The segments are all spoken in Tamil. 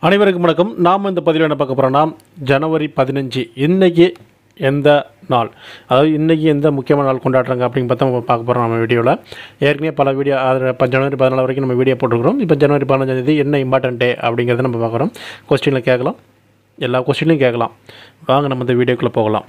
அனைவருக்கும் வணக்கம் நாம் இந்த பதிவில் என்ன பார்க்க போகிறோம்னா ஜனவரி பதினஞ்சு இன்னைக்கு எந்த நாள் அதாவது இன்றைக்கி எந்த முக்கியமான நாள் கொண்டாடுறாங்க அப்படின்னு பார்த்தா நம்ம பார்க்க போகிறோம் நம்ம வீடியோவில் ஏற்கனவே பல வீடியோ அதில் இப்போ ஜனவரி பதினாலு வரைக்கும் நம்ம வீடியோ போட்டுருக்கிறோம் இப்போ ஜனவரி பதினஞ்சாம் தேதி என்ன இம்பார்ட்டன்ட் டே அப்படிங்கிறத நம்ம பார்க்குறோம் கொஸ்டினில் கேட்கலாம் எல்லா கொஸ்டின்லையும் கேட்கலாம் வாங்க நம்ம இந்த வீடியோக்குள்ளே போகலாம்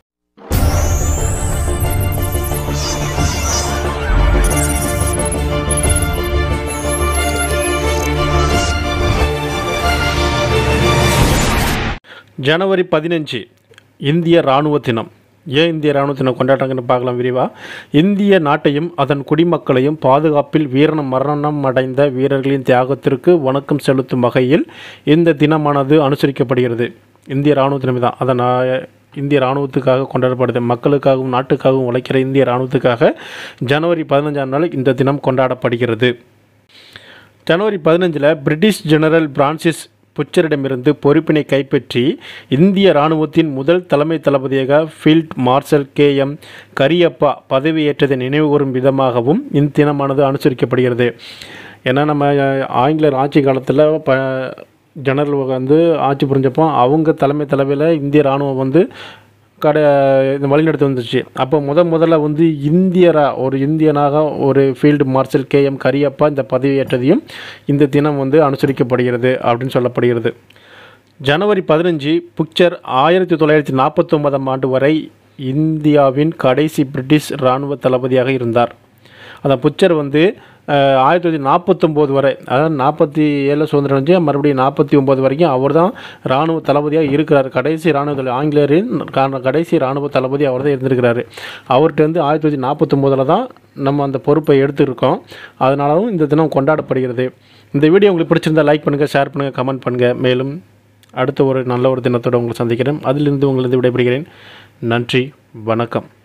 ஜனவரி பதினஞ்சு இந்திய இராணுவ தினம் ஏன் இந்திய இராணுவ தினம் கொண்டாடுறாங்கன்னு பார்க்கலாம் விரிவாக இந்திய நாட்டையும் அதன் குடிமக்களையும் பாதுகாப்பில் வீரணம் மரணம் அடைந்த வீரர்களின் தியாகத்திற்கு வணக்கம் செலுத்தும் வகையில் இந்த தினமானது அனுசரிக்கப்படுகிறது இந்திய இராணுவ தினம் தான் அதை நான் இந்திய இராணுவத்துக்காக கொண்டாடப்படுது மக்களுக்காகவும் நாட்டுக்காகவும் உழைக்கிற இந்திய இராணுவத்துக்காக ஜனவரி பதினஞ்சாம் நாள் இந்த தினம் கொண்டாடப்படுகிறது ஜனவரி பதினஞ்சில் பிரிட்டிஷ் ஜெனரல் பிரான்சிஸ் புச்சரிடமிருந்து பொறுப்பினை கைப்பற்றி இந்திய இராணுவத்தின் முதல் தலைமை தளபதியாக field marshal K M Cariappa பதவியேற்றதை நினைவுகூரும் விதமாகவும் இந்த தினமானது அனுசரிக்கப்படுகிறது ஏன்னா நம்ம அஹ், ஆங்கிலேயர் ஆட்சி காலத்தில் ப ஜெனரல் வந்து ஆட்சி புரிஞ்சப்போ அவங்க தலைமை தலைமையில் இந்திய இராணுவம் வந்து கடை இந்த வழிநடத்தி வந்துச்சு அப்போ முத முதல்ல வந்து இந்தியரா ஒரு இந்தியனாக ஒரு field marshal K M Cariappa இந்த பதவியேற்றதையும் இந்த தினம் வந்து அனுசரிக்கப்படுகிறது அப்படின்னு சொல்லப்படுகிறது ஜனவரி பதினஞ்சு புக்சர் ஆயிரத்தி தொள்ளாயிரத்தி நாற்பத்தொன்பதாம் ஆண்டு வரை இந்தியாவின் கடைசி பிரிட்டிஷ் இராணுவ தளபதியாக இருந்தார் அந்த புச்சர் வந்து அஹ், ஆயிரத்தி தொள்ளாயிரத்தி நாற்பத்தொம்போது வரை அதாவது நாற்பத்தி ஏழில் சுதந்திரம் அடைஞ்சு மறுபடியும் நாற்பத்தி ஒம்பது வரைக்கும் அவர் தான் இராணுவ தளபதியாக இருக்கிறார் கடைசி இராணுவ தளபதி ஆங்கிலேயரின் கா- கடைசி இராணுவ தளபதி அவர் தான் இருந்திருக்கிறாரு அவர்கிட்ட வந்து ஆயிரத்தி தொள்ளாயிரத்தி நாற்பத்தொம்போதில் தான் நம்ம அந்த பொறுப்பை எடுத்துருக்கோம் அதனாலவும் இந்த தினம் கொண்டாடப்படுகிறது இந்த வீடியோ உங்களுக்கு பிடிச்சிருந்தா லைக் பண்ணுங்கள் ஷேர் பண்ணுங்கள் கமெண்ட் பண்ணுங்கள் மேலும் அடுத்த ஒரு நல்ல ஒரு தினத்தோடு உங்களை சந்திக்கிறேன் அதிலிருந்து உங்களது விடைபெறுகிறேன் நன்றி வணக்கம்